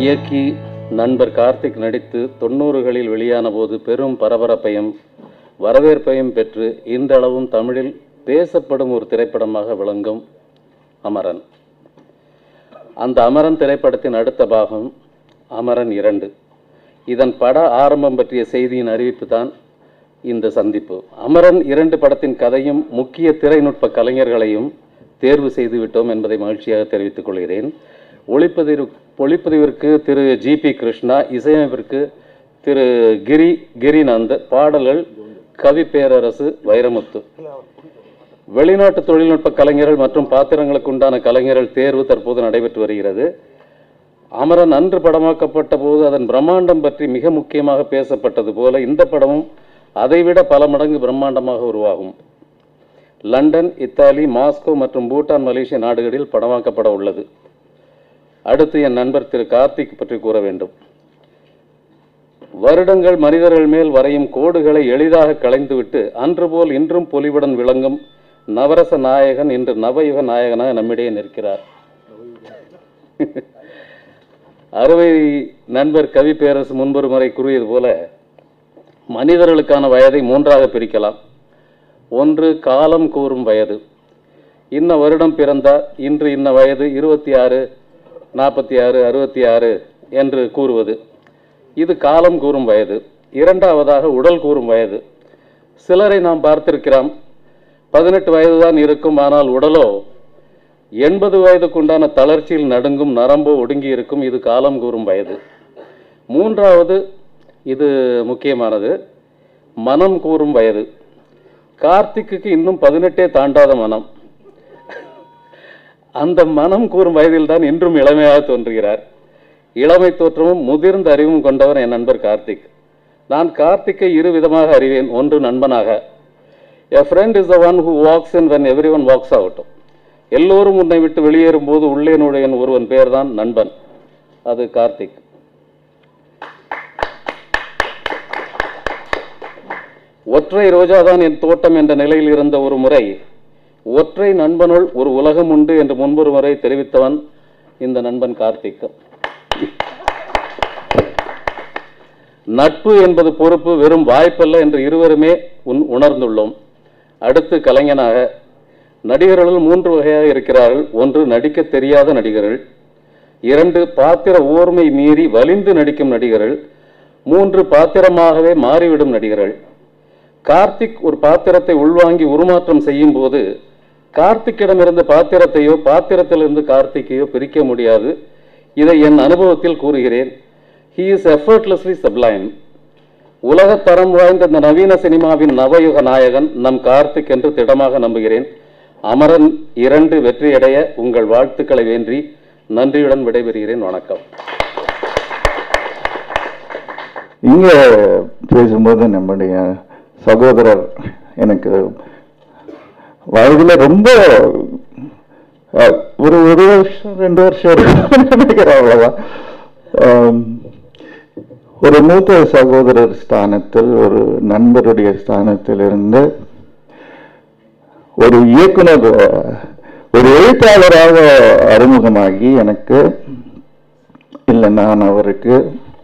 இயக்கி நண்பர் கார்த்திக் நடித்து தொண்ணூறுகளில் வெளியான போது பெரும் பரபரப்பையும் வரவேற்பையும் பெற்று இன்றளவும் தமிழில் பேசப்படும் ஒரு திரைப்படமாக விளங்கும் அமரன் அந்த அமரன் திரைப்படத்தின் அடுத்த பாகம் அமரன் இரண்டு இதன் பட ஆரம்பம் பற்றிய செய்தியின் அறிவிப்பு தான் இந்த சந்திப்பு அமரன் இரண்டு படத்தின் கதையும் முக்கிய திரைநுட்ப கலைஞர்களையும் தேர்வு செய்து விட்டோம் என்பதை மகிழ்ச்சியாக தெரிவித்துக் கொள்கிறேன் ஒளிப்பதிவு ஒளிப்பதிவிற்கு திரு ஜி பி கிருஷ்ணா இசையமைப்பிற்கு திரு கிரி கிரிநந்த் பாடல்கள் கவி பேரரசு வைரமுத்து வெளிநாட்டு தொழில்நுட்ப கலைஞர்கள் மற்றும் பாத்திரங்களுக்கு உண்டான கலைஞர்கள் தேர்வு தற்போது நடைபெற்று வருகிறது அமரன் அன்று படமாக்கப்பட்ட போது அதன் பிரம்மாண்டம் பற்றி மிக முக்கியமாக பேசப்பட்டது போல இந்த படமும் அதைவிட பல மடங்கு பிரம்மாண்டமாக உருவாகும் லண்டன் இத்தாலி மாஸ்கோ மற்றும் பூட்டான் மலேசிய நாடுகளில் படமாக்கப்பட உள்ளது அடுத்து என் நண்பர் திரு கார்த்திக் பற்றி கூற வேண்டும் வருடங்கள் மனிதர்கள் மேல் வரையும் கோடுகளை எளிதாக களைந்துவிட்டு அன்று போல் இன்றும் பொலிவுடன் விளங்கும் நவரச நாயகன் இன்று நவயுக நாயகனாக நம்மிடையே நிற்கிறார் அறுவை நண்பர் கவி பேரரசு முன்பொரு முறை கூறியது போல மனிதர்களுக்கான வயதை மூன்றாக பிரிக்கலாம் ஒன்று காலம் கூறும் வயது இன்ன வருடம் பிறந்தார் இன்று இன்ன வயது இருபத்தி ஆறு நாற்பத்தி ஆறு அறுபத்தி ஆறு என்று கூறுவது இது காலம் கூறும் வயது இரண்டாவதாக உடல் கூறும் வயது சிலரை நாம் பார்த்திருக்கிறோம் பதினெட்டு வயதுதான் இருக்கும் ஆனால் உடலோ எண்பது வயதுக்குண்டான தளர்ச்சியில் நடுங்கும் நரம்போ ஒடுங்கி இருக்கும் இது காலம் கூறும் வயது மூன்றாவது இது முக்கியமானது மனம் கூறும் வயது கார்த்திக்குக்கு இன்னும் பதினெட்டே தாண்டாத மனம் அந்த மனம் கூறும் வயதில் தான் இன்றும் இளமையாக தோன்றுகிறார் இளமை தோற்றமும் முதிர்ந்த அறிவும் கொண்டவர் என் நண்பர் கார்த்திக் நான் கார்த்திக்கை இரு விதமாக அறிவேன் ஒன்று நண்பனாக a friend is the one who walks in when every one walks out எல்லோரும் உன்னை விட்டு வெளியேறும் போது உள்ளே நுழையன் ஒருவன் பெயர் தான் நண்பன் அது கார்த்திக் ஒற்றை ரோஜாதான் என் தோட்டம் என்ற நிலையில் இருந்த ஒரு முறை ஒற்றை நண்பனுள் ஒரு உலகம் உண்டு என்று முன்பொரு முறை தெரிவித்தவன் இந்த நண்பன் கார்த்திக் நட்பு என்பது பொறுப்பு வெறும் வாய்ப்பல்ல என்று இருவருமே உன் உணர்ந்துள்ளோம் அடுத்து கலைஞனாக நடிகர்களுள் மூன்று வகையாக இருக்கிறார்கள் ஒன்று நடிக்க தெரியாத நடிகர்கள் இரண்டு பாத்திர ஓர்மை மீறி வலிந்து நடிக்கும் நடிகர்கள் மூன்று பாத்திரமாகவே மாறிவிடும் நடிகர்கள் கார்த்திக் ஒரு பாத்திரத்தை உள்வாங்கி உருமாற்றம் செய்யும் போது கார்த்திக்கிடமிருந்து பாத்திரத்தையோ பாத்திரத்திலிருந்து கார்த்திக்கையோ பிரிக்க முடியாது இதை என் அனுபவத்தில் கூறுகிறேன் ஹி இஸ் எஃபர்ட்லெஸ்லி சப்ளைம் உலகத்தரம் வாய்ந்த இந்த நவீன சினிமாவின் நவயுக நாயகன் நம் கார்த்திக் என்று திடமாக நம்புகிறேன் அமரன் இரண்டு வெற்றியடைய உங்கள் வாழ்த்துக்களை வேண்டி நன்றியுடன் விடைபெறுகிறேன் வணக்கம் இங்க பேசும்போது நம்முடைய சகோதரர் எனக்கு வயதுல ரொம்ப அஹ், ஒரு ஒரு வருஷம் ரெண்டு வருஷம் இருக்கும்னு நினைக்கிறேன் அவ்வளவுதான் ஆம், ஒரு மூத்த சகோதரர் ஸ்தானத்தில் ஒரு நண்பருடைய ஸ்தானத்தில் இருந்து ஒரு இயக்குனர் அஹ், ஒரு எழுத்தாளராக அறிமுகமாகி எனக்கு இல்லை நான் அவருக்கு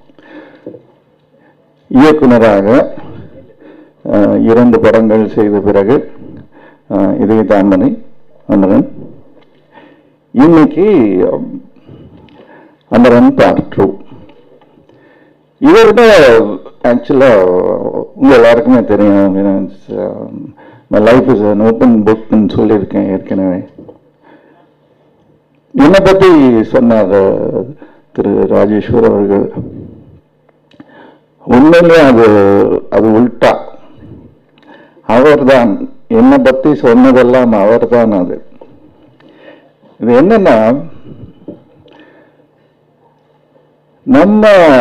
இயக்குனராக அஹ், இரண்டு படங்கள் செய்த பிறகு அஹ், இதய தாமரை அமரன் இன்னைக்கு அஹ், அமரன் பார்ட் டூ இதை விட ஆக்சுவலா உங்க எல்லாருக்குமே தெரியும் my life is an open புக்னு சொல்லியிருக்கேன் ஏற்கனவே என்னை பத்தி சொன்னார் அஹ், திரு ராஜேஸ்வர் அவர்கள் உண்மையிலே அது அது உல்டா அவர்தான் என்னை பத்தி சொன்னதெல்லாம் அவர்தான் அது இது என்னன்னா நம்ம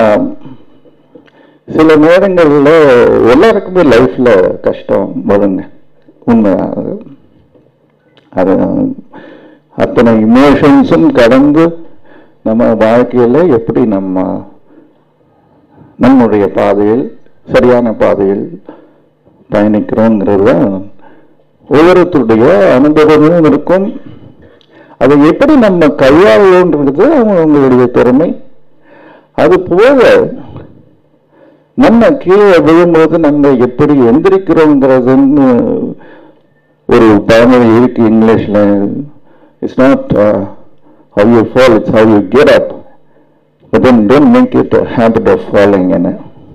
சில நேரங்கள்ல எல்லாருக்குமே லைஃப்ல கஷ்டம் வருங்க உண்மை அது. அது அத்தனை இமோஷன்ஸும் கடந்து நம்ம வாழ்க்கையில எப்படி நம்ம நம்முடைய பாதையில் சரியான பாதையில் பயணிக்கிறோங்கிறது தான் ஒவ்வொருத்தருடைய அனுபவமும் இருக்கும் அதை எப்படி நம்ம கையாளுன்றது அவங்க அவங்களுடைய திறமை அது போக நம்ம கீழே விழும்போது நம்ம எப்படி எந்திரிக்கிறோங்கிறதுன்னு ஒரு பழமொழி இருக்கு இங்கிலீஷ்ல it's not how you fall it's how you get up but then don't make it habit of following என்ன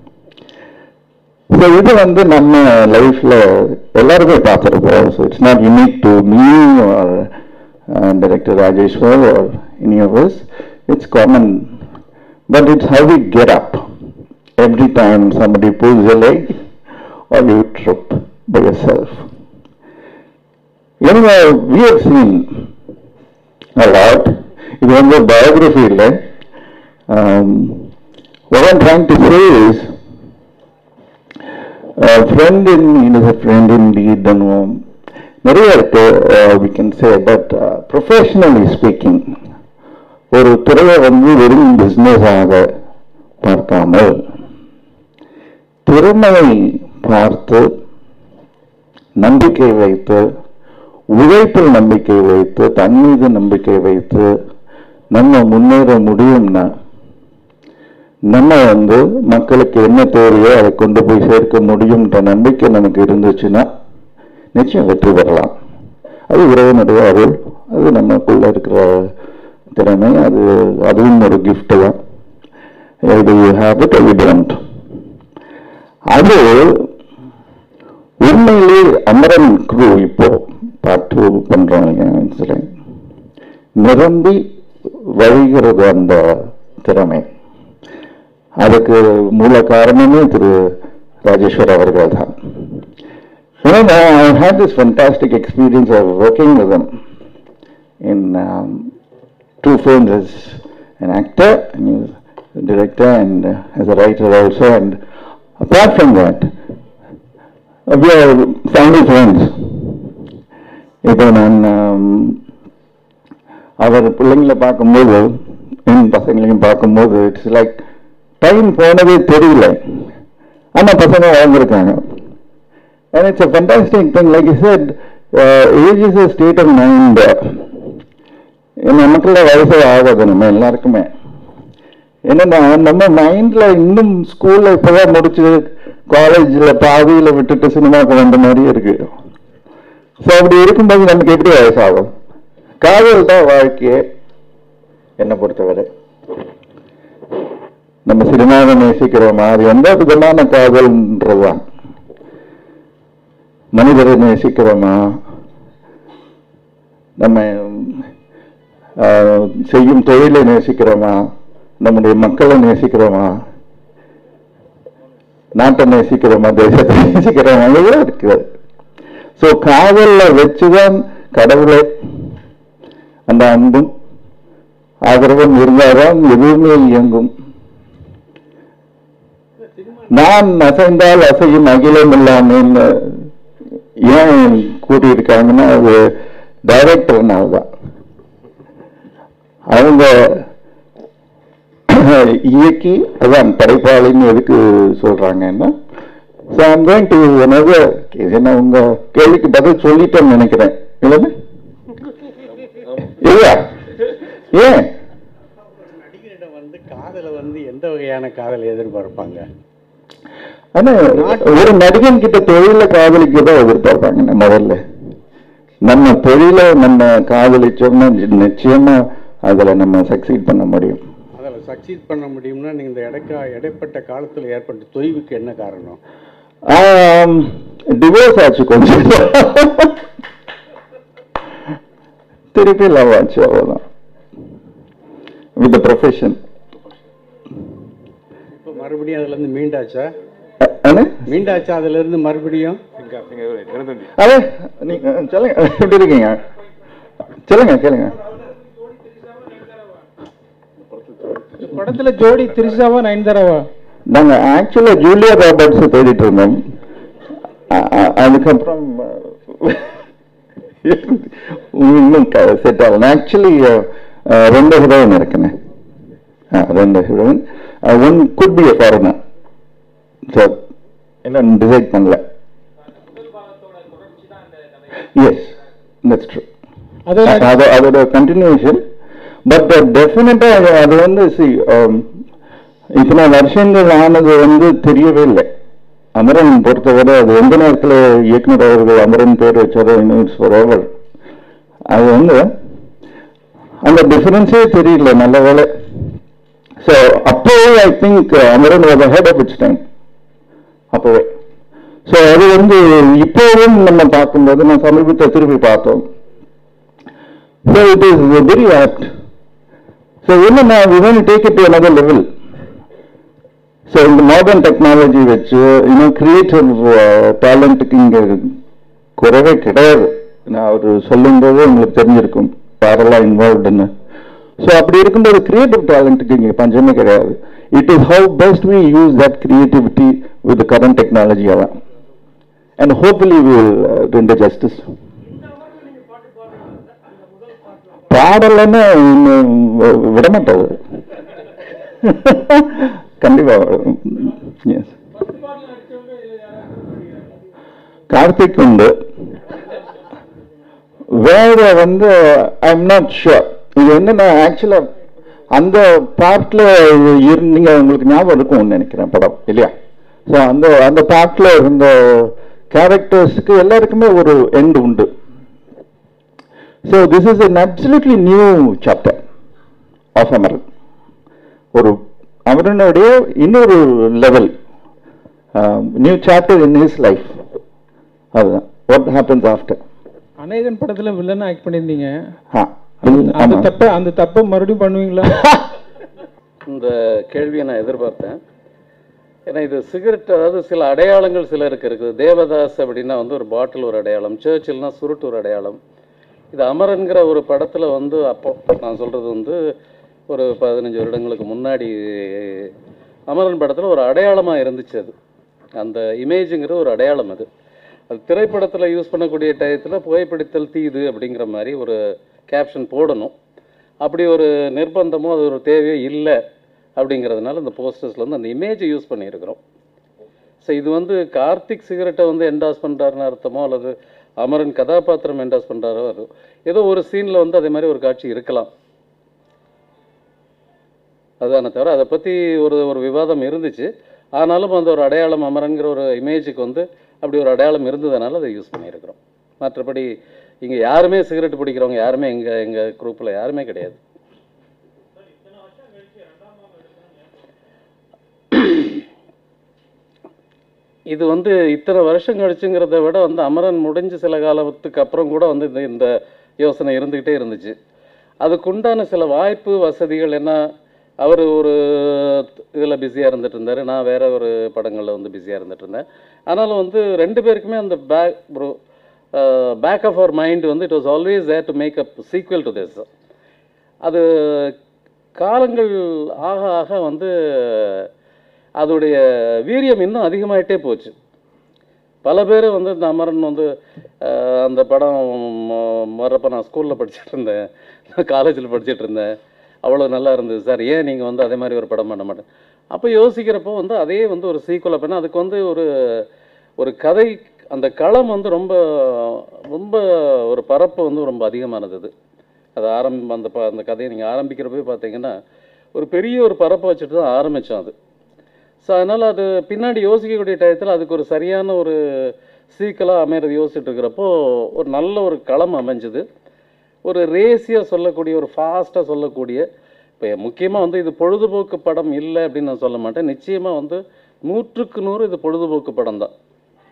ஸோ இது வந்து நம்ம லைஃப்ல எல்லாருமே பார்த்துருப்போம் so it's not unique to me or director Rajeshwar or any of us it's common but it's how we get up every time somebody pulls your leg or you trip by yourself. Anyway, we have seen a lot. இது வந்து biography இல்லை um, what I'm trying to say is a friend in it is a friend indeed and um, நிறைய இருக்கு uh, we can say but uh, professionally speaking ஒரு துறையை வந்து வெறும் business ஆக பார்க்காமல் திறமையை பார்த்து நம்பிக்கை வைத்து உழைப்பில் நம்பிக்கை வைத்து தன் மீது நம்பிக்கை வைத்து நம்ம முன்னேற முடியும்னா நம்ம வந்து மக்களுக்கு என்ன தேவையோ அதை கொண்டு போய் சேர்க்க முடியும்ன்ற நம்பிக்கை நமக்கு இருந்துச்சுன்னா நிச்சயம் வெற்றி பெறலாம் அது இறைவனுடைய அருள் அது நமக்குள்ள இருக்கிற திறமை அது அதுவும் ஒரு gift தான் இது ஹேபிட் அது டோன்ட் அது உண்மையிலே அமரன் குரு இப்போ பார்ட் டூ பண்றோம் இன்சிடென்ட் நிரம்பி வழிகிறது அந்த திறமை அதுக்கு மூல காரணமே திரு ராஜேஸ்வர் அவர்கள் தான் You know, I had this fantastic experience of working with him in um, two films as an actor, and he was a director, and uh, as a writer also. And apart from that, uh, we are family friends. இப்போ நான் um, அவர் பிள்ளைங்களை பார்க்கும்போது என் பசங்களையும் பார்க்கும்போது it's like time போனதே தெரியல ஆனா பசங்க வளர்ந்துருக்காங்க And it's a fantastic thing, like you said, uh, age is a state of mind. நமக்குள்ள வயசே ஆகாது நம்ம எல்லாருக்குமே என்னன்னா நம்ம மைண்ட்ல இன்னும் ஸ்கூல்ல இப்பதான் முடிச்சு காலேஜ்ல பாதியில விட்டுட்டு சினிமாக்கு வந்த மாதிரியே இருக்கு ஸோ அப்படி இருக்கும்போது நமக்கு எப்படி வயசாகும் காதல் தான் வாழ்க்கையே என்னை பொறுத்தவரை நம்ம சினிமாவை நேசிக்கிறோமா அது எந்த விதமான காதல்ன்றதுதான் மனிதரை நேசிக்கிறோமா நம்ம ஆஹ், செய்யும் தொழிலை நேசிக்கிறோமா நம்முடைய மக்களை நேசிக்கிறோமா நாட்டை நேசிக்கிறோமா தேசத்தை நேசிக்கிறோமா இதெல்லாம் இருக்குது ஸோ காதல்ல வச்சுதான் கடவுளை அந்த அன்பும் ஆதரவும் இருந்தால்தான் எதுவுமே இயங்கும் நான் அசைந்தால் அசையும் அகிலம் இல்லாமல் ஏன் கூட்டியிருக்காங்கன்னா அது டைரக்டர்னால தான் அவங்க இயக்கி அதான் படைப்பாளின்னு எதுக்கு சொல்றாங்கன்னா so I'm going to another case. என்ன உங்க கேள்விக்கு பதில் சொல்லிட்டேன்னு நினைக்கிறேன் இல்லைன்னு இல்லையா ஏன் நடிகரிடம் வந்து காதலை வந்து எந்த வகையான காதலை எதிர்பார்ப்பாங்க ஆனா ஒரு நடிகன் கிட்ட தொழில காதலிக்கதான் எதிர்பார்ப்பாங்க முதல்ல நம்ம தொழில நம்ம காதலிச்சோம்னா நிச்சயமா அதுல நம்ம சக்சீட் பண்ண முடியும் அதில் சக்சீட் பண்ண முடியும்னா நீங்கள் இந்த இடைக்கா இடைப்பட்ட காலத்தில் ஏற்பட்ட தொய்வுக்கு என்ன காரணம் டிவோர்ஸ் ஆச்சு கொஞ்சம் திருப்பி லவ் ஆச்சு அவ்வளவுதான் வித் ப்ரொஃபஷன் இப்போ மறுபடியும் அதுலேருந்து மீண்டாச்சா அண்ணே மீண்டாச்சா அதுலேருந்து மறுபடியும் அதே நீங்க சொல்லுங்க எப்படி இருக்கீங்க சொல்லுங்க கேளுங்க படத்துல ஜோடி திரிஷாவா நயன்தாராவா நாங்க ஆக்சுவலா ஜூலியா ராபர்ட்ஸ் தேடிட்டு இருந்தோம் அ- அ- அதுக்கப்புறம் இன்னும் செட் ஆகல ஆக்சுவலி ரெண்டு ஹீரோயின் இருக்குண்ணே ஆ, ரெண்டு heroine one could be a foreigner so இன்னும் டிசைட் பண்ணல எஸ் தட்ஸ் ட்ரூ அது அது அதோட கண்டினியூஷன் பட் டெஃபினட்டா அது வந்து சி இத்தனை வருஷங்கள் ஆனது வந்து தெரியவே இல்லை அமரன் பொறுத்தவரை அது எந்த நேரத்தில் இயக்குனர் அவர்கள் அமரன் பேர் வச்சாரோ இன்னும் forever. அது வந்து அந்த டிஃபரன்ஸே தெரியல நல்ல வேலை ஸோ அப்போவே I think Amaran was ahead of its time அப்போவே ஸோ அது வந்து இப்போவும் நம்ம பார்க்கும்போது நான் சமீபத்தை திருப்பி பார்த்தோம் so it is very apt so என்னன்னா we want to take it to another level so இந்த மாடர்ன் டெக்னாலஜி வச்சு இன்னும் கிரியேட்டிவ் டேலண்ட்டுக்கு இங்கே குறைவே கிடையாது நான் அவர் சொல்லும்போது உங்களுக்கு தெரிஞ்சிருக்கும் யாரெல்லாம் இன்வால்வ்டுன்னு ஸோ அப்படி இருக்கும்போது கிரியேட்டிவ் டேலண்ட்டுக்கு இங்கே பஞ்சமே கிடையாது it is how best we use that creativity with current technology எல்லாம் அண்ட் ஹோப்ஃபுல்லி வில் ரெண்டு ஜஸ்டிஸ் பாடலன்னு இன்னும் விட மாட்டாது கண்டிப்பா எஸ் கார்த்திக் உண்டு வேற வந்து ஐ எம் நாட் ஷுர் இது என்னன்னா ஆக்சுவலா அந்த பார்ட்ல இருந்தீங்க உங்களுக்கு ஞாபகம் இருக்கும்னு நினைக்கிறேன் படம் இல்லையா ஸோ அந்த அந்த பார்ட்ல இருந்த கேரக்டர்ஸ்க்கு எல்லாருக்குமே ஒரு எண்ட் உண்டு so this is an absolutely new chapter of Amaran ஒரு அமரனுடைய இன்னொரு level new chapter in his life அதுதான் வாட் ஹேப்பன்ஸ் ஆஃப்டர் அநேகன் படத்துல வில்லனா ஆக்ட் பண்ணியிருந்தீங்க ஆ அந்த தப்ப அந்த தப்பை மறுபடியும் பண்ணுவீங்களா இந்த கேள்வியை நான் எதிர்பார்த்தேன் ஏன்னா இது சிகரெட் அதாவது சில அடையாளங்கள் சிலருக்கு இருக்குது தேவதாஸ் அப்படின்னா வந்து ஒரு பாட்டில் ஒரு அடையாளம் சர்ச்சில்னா சுருட்டு ஒரு அடையாளம் இது அமரன்கிற ஒரு படத்தில் வந்து அப்போ நான் சொல்கிறது வந்து ஒரு பதினஞ்சு வருடங்களுக்கு முன்னாடி அமரன் படத்தில் ஒரு அடையாளமாக இருந்துச்சு அது அந்த இமேஜுங்கிற ஒரு அடையாளம் அது அது திரைப்படத்தில் யூஸ் பண்ணக்கூடிய டயத்தில் புகைப்பிடித்தல் தீது அப்படிங்கிற மாதிரி ஒரு கேப்ஷன் போடணும் அப்படி ஒரு நிர்பந்தமோ அது ஒரு தேவையோ இல்லை அப்படிங்கிறதுனால இந்த போஸ்டர்ஸில் வந்து அந்த இமேஜை யூஸ் பண்ணியிருக்கிறோம் ஸோ இது வந்து கார்த்திக் சிகரெட்டை வந்து என்டாஸ் பண்ணுறாருன்னு அர்த்தமோ அல்லது அமரன் கதாபாத்திரம் என்டாஸ் பண்ணுறாரோ அது ஏதோ ஒரு சீனில் வந்து அதே மாதிரி ஒரு காட்சி இருக்கலாம் அதுதானே தவிர அதை பற்றி ஒரு ஒரு விவாதம் இருந்துச்சு ஆனாலும் அந்த ஒரு அடையாளம் அமரங்கிற ஒரு இமேஜுக்கு வந்து அப்படி ஒரு அடையாளம் இருந்ததுனால அதை யூஸ் பண்ணியிருக்கிறோம் மற்றபடி இங்கே யாருமே சிகரெட் பிடிக்கிறவங்க யாருமே எங்கள் எங்கள் குரூப்பில் யாருமே கிடையாது இது வந்து இத்தனை வருஷம் கழிச்சுங்கிறத விட வந்து அமரன் முடிஞ்ச சில காலத்துக்கு அப்புறம் கூட வந்து இந்த இந்த யோசனை இருந்துக்கிட்டே இருந்துச்சு அதுக்குண்டான சில வாய்ப்பு வசதிகள் என்ன அவர் ஒரு இதில் பிஸியாக இருந்துட்டு இருந்தார் நான் வேற ஒரு படங்களில் வந்து பிஸியாக இருந்துட்டு இருந்தேன் ஆனாலும் வந்து ரெண்டு பேருக்குமே அந்த back bro back of our mind வந்து it was always there to make up sequel to this அது காலங்கள் ஆக ஆக வந்து அதோடைய வீரியம் இன்னும் அதிகமாயிட்டே போச்சு பல பேர் வந்து இந்த அமரன் வந்து அஹ், அந்த படம் ம- வர்றப்ப நான் ஸ்கூலில் படிச்சுட்டு இருந்தேன் காலேஜில் படிச்சுட்டு இருந்தேன் அவ்வளோ நல்லா இருந்தது சார் ஏன் நீங்கள் வந்து அதே மாதிரி ஒரு படம் பண்ண மாட்டேன் அப்போ யோசிக்கிறப்போ வந்து அதே வந்து ஒரு சீக்குவல் அப்படின்னா அதுக்கு வந்து ஒரு ஒரு கதை அந்த களம் வந்து ரொம்ப ரொம்ப ஒரு பரப்பு வந்து ரொம்ப அதிகமானது அது அது ஆரம்ப அந்த ப- அந்த கதையை நீங்கள் ஆரம்பிக்கிறப்பவே பார்த்தீங்கன்னா ஒரு பெரிய ஒரு பரப்பை வச்சுட்டு தான் ஆரம்பித்தோம் அது ஸோ அதனால் அது பின்னாடி யோசிக்கக்கூடிய டயத்தில் அதுக்கு ஒரு சரியான ஒரு சீக்கலாக அமையிறது யோசிச்சுட்டு இருக்கிறப்போ ஒரு நல்ல ஒரு களம் அமைஞ்சுது ஒரு ரேசியாக சொல்லக்கூடிய ஒரு ஃபாஸ்ட்டாக சொல்லக்கூடிய இப்போ முக்கியமாக வந்து இது பொழுதுபோக்கு படம் இல்லை அப்படின்னு நான் சொல்ல மாட்டேன் நிச்சயமாக வந்து நூற்றுக்கு நூறு இது பொழுதுபோக்கு படம் தான்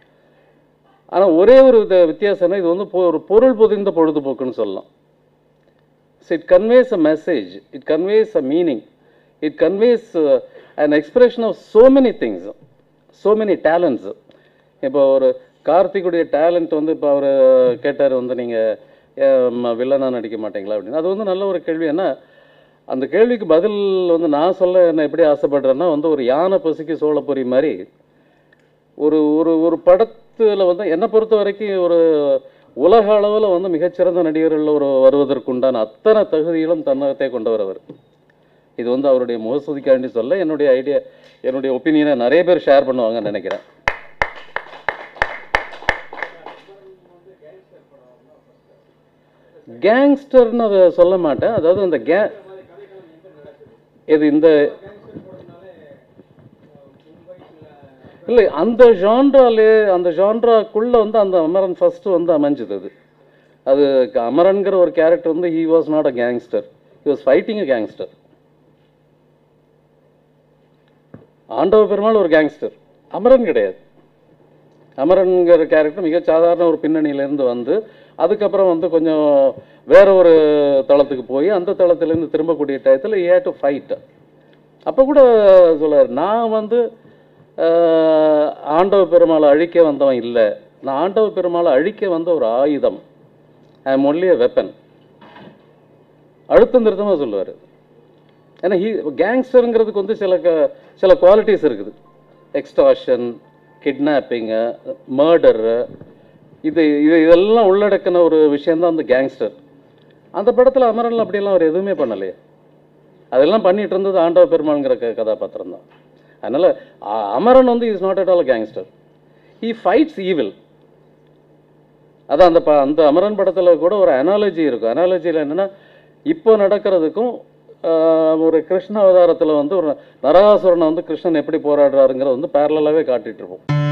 ஆனால் ஒரே ஒரு வித வித்தியாசம்னா இது வந்து பொ- ஒரு பொருள் பொதிந்த பொழுதுபோக்குன்னு சொல்லலாம் So it conveys a message, it conveys a meaning, it conveys uh, an expression of so many things, so many talents. இப்போ ஒரு கார்த்திக்குடைய டேலண்ட் வந்து இப்போ அவர் கேட்டார் வந்து நீங்கள் வில்லனாக நடிக்க மாட்டீங்களா அப்படின்னு அது வந்து நல்ல ஒரு கேள்வி என்ன அந்த கேள்விக்கு பதில் வந்து நான் சொல்ல என்ன எப்படி ஆசைப்படுறேன்னா வந்து ஒரு யானை பசிக்கு சோளப்பொரி மாதிரி ஒரு ஒரு ஒரு படத்தில் வந்து என்னை பொறுத்த வரைக்கும் ஒரு உலக அளவில் வந்து மிகச்சிறந்த நடிகர்கள் ஒரு வருவதற்குண்டான அத்தனை தகுதிகளும் தன்னகத்தே கொண்டவர் அவர் இது வந்து அவருடைய முகஸ்துதிக்காண்டி சொல்ல என்னுடைய ஐடியா என்னுடைய ஒப்பீனியனை நிறைய பேர் ஷேர் பண்ணுவாங்கன்னு நினைக்கிறேன் கேங்ஸ்டர்னு அதை சொல்ல மாட்டேன் அதாவது அந்த கே இது இந்த இல்லை அந்த ஜான்ராலே அந்த ஜான்ராக்குள்ளே வந்து அந்த அமரன் ஃபஸ்ட்டு வந்து அமைஞ்சது அது அது க- அமரன்கிற ஒரு கேரக்டர் வந்து he was not a gangster he was fighting a gangster Andava Perumal ஒரு கேங்ஸ்டர் அமரன் கிடையாது அமரன்கிற கேரக்டர் மிக சாதாரண ஒரு பின்னணியிலேருந்து வந்து அதுக்கப்புறம் வந்து கொஞ்சம் வேற ஒரு தளத்துக்கு போய் அந்த தளத்திலேருந்து திரும்பக்கூடிய டயத்தில் ஏ டு ஃபைட் அப்போ கூட சொல்றாரு நான் வந்து ஆஹ், ஆண்டவ பெருமாளை அழிக்க வந்தவன் இல்லை நான் ஆண்டவ பெருமாளை அழிக்க வந்த ஒரு ஆயுதம் ஐ எம் ஒன்லி வெப்பன் அழுத்தம் திருத்தமாக சொல்லுவார் ஏன்னா ஹீ கேங்ஸ்டருங்கிறதுக்கு வந்து சில க சில குவாலிட்டிஸ் இருக்குது எக்ஸ்டாஷன் கிட்னாப்பிங்கு மர்டரு இது இது இதெல்லாம் உள்ளடக்கின ஒரு விஷயந்தான் அந்த கேங்ஸ்டர் அந்த படத்தில் அமரனில் அப்படியெல்லாம் அவர் எதுவுமே பண்ணலையே அதெல்லாம் பண்ணிட்டு இருந்தது ஆண்டவ பெருமாள்ங்கிற க கதாபாத்திரம் தான் அதனால அ- அமரன் வந்து is not at all gangster he fights evil அதான் அந்த ப அந்த அமரன் படத்தில் கூட ஒரு அனாலஜி இருக்கும் அனாலஜியில் என்னென்னா இப்போ நடக்கிறதுக்கும் ஆஹ், ஒரு கிருஷ்ண அவதாரத்தில் வந்து ஒரு நரகாசுரனை வந்து கிருஷ்ணன் எப்படி போராடுறாருங்கிறத வந்து பேரலாகவே காட்டிட்டு இருப்போம்